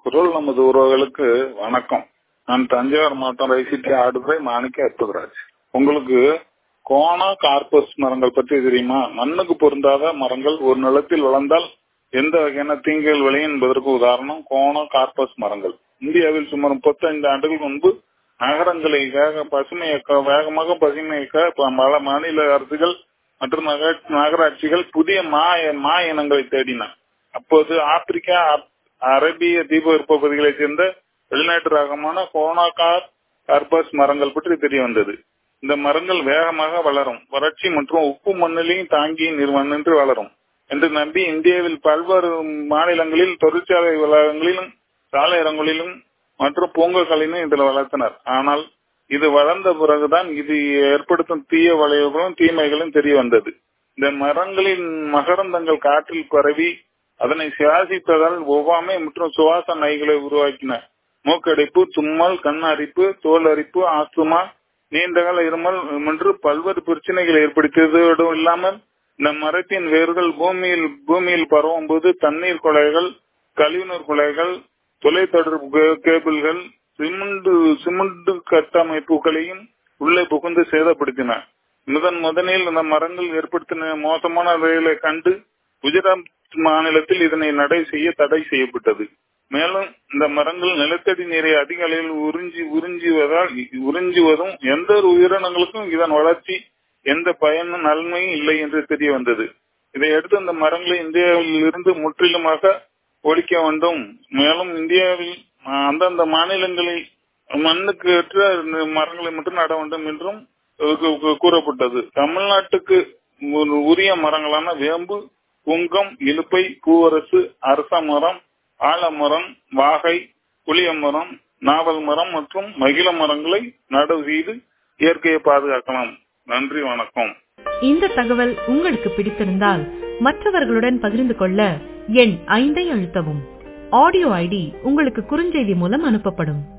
குரல் நமது உறவுகளுக்கு வணக்கம் நான் தஞ்சாவூர் மாவட்டம் ரைசிட்டி ஆடுதுறை மாணிக்க அற்புதராஜ் உங்களுக்கு கோனா கார்பஸ் மரங்கள் பற்றி தெரியுமா மண்ணுக்கு பொருந்தாத மரங்கள் ஒரு நிலத்தில் வளர்ந்தால் எந்த வகையான தீங்குகள் விளையும் என்பதற்கு உதாரணம் கோனா கார்பஸ் மரங்கள் இந்தியாவில் சுமார் முப்பத்தைந்து ஆண்டுகள் முன்பு நகரங்களை வேக பசுமையாக்க வேகமாக பசுமையாக்க பல மாநில அரசுகள் மற்றும் நகராட்சிகள் புதிய மா மா இனங்களை தேடின அப்போது ஆப்பிரிக்கா அரேபிய தீபகற்ப பகுதிகளைச் சேர்ந்த வெளிநாட்டு ரகமான கோனாகார் கார்பஸ் மரங்கள் பற்றி தெரிய வந்தது இந்த மரங்கள் வேகமாக வளரும் வறட்சி மற்றும் உப்பு மண்ணிலையும் தாங்கி நின்று வளரும் என்று நம்பி இந்தியாவில் பல்வேறு மாநிலங்களில் தொழிற்சாலை வளாகங்களிலும் சாலையரங்களிலும் மற்றும் பூங்காக்களிலும் இதில் வளர்த்தனர் ஆனால் இது வளர்ந்த பிறகுதான் இது ஏற்படுத்தும் தீய விளைவுகளும் தீமைகளும் தெரிய வந்தது இந்த மரங்களின் மகரந்தங்கள் காற்றில் பரவி அதனை சுவாசிப்பதால் ஒவ்வாமை மற்றும் சுவாச நோய்களை உருவாக்கின மூக்கடைப்பு தும்மல் கண் அரிப்பு தோல் அரிப்பு ஆஸ்துமா நீண்டகால இருமல் என்று பல்வேறு பிரச்சனைகளை ஏற்படுத்தியதோடு இல்லாமல் இந்த மரத்தின் வேர்கள் பூமியில் பூமியில் பரவும் போது தண்ணீர் குழாய்கள் கழிவுநீர் குழாய்கள் தொலைத்தொடர்பு கேபிள்கள் சிமெண்ட் சிமெண்ட் கட்டமைப்புகளையும் உள்ளே புகுந்து சேதப்படுத்தின முதன் முதலில் இந்த மரங்கள் ஏற்படுத்தின மோசமான நிலைகளை கண்டு குஜராத் மாநிலத்தில் இதனை நடை செய்ய தடை செய்யப்பட்டது மேலும் இந்த மரங்கள் நிலத்தடி நீரை அதிக அளவில் உறிஞ்சி உறிஞ்சுவதால் உறிஞ்சுவதும் எந்த ஒரு உயிரினங்களுக்கும் இதன் வளர்ச்சி எந்த பயனும் நன்மையும் இல்லை என்று தெரிய வந்தது இதையடுத்து இந்த மரங்களை இந்தியாவில் இருந்து முற்றிலுமாக ஒழிக்க வேண்டும் மேலும் இந்தியாவில் அந்தந்த மாநிலங்களில் மண்ணுக்கு ஏற்ற மரங்களை மட்டும் நட வேண்டும் என்றும் கூறப்பட்டது தமிழ்நாட்டுக்கு உரிய மரங்களான வேம்பு புங்கம் இலுப்பை பூவரசு அரச மரம் ஆலமரம் வாகை புளிய மரம் நாவல் மரம் மற்றும் மகிழ மரங்களை நடவு செய்து இயற்கையை பாதுகாக்கலாம் நன்றி வணக்கம் இந்த தகவல் உங்களுக்கு பிடித்திருந்தால் மற்றவர்களுடன் பகிர்ந்து கொள்ள எண் ஐந்தை அழுத்தவும் ஆடியோ ஐடி உங்களுக்கு குறுஞ்செய்தி மூலம் அனுப்பப்படும்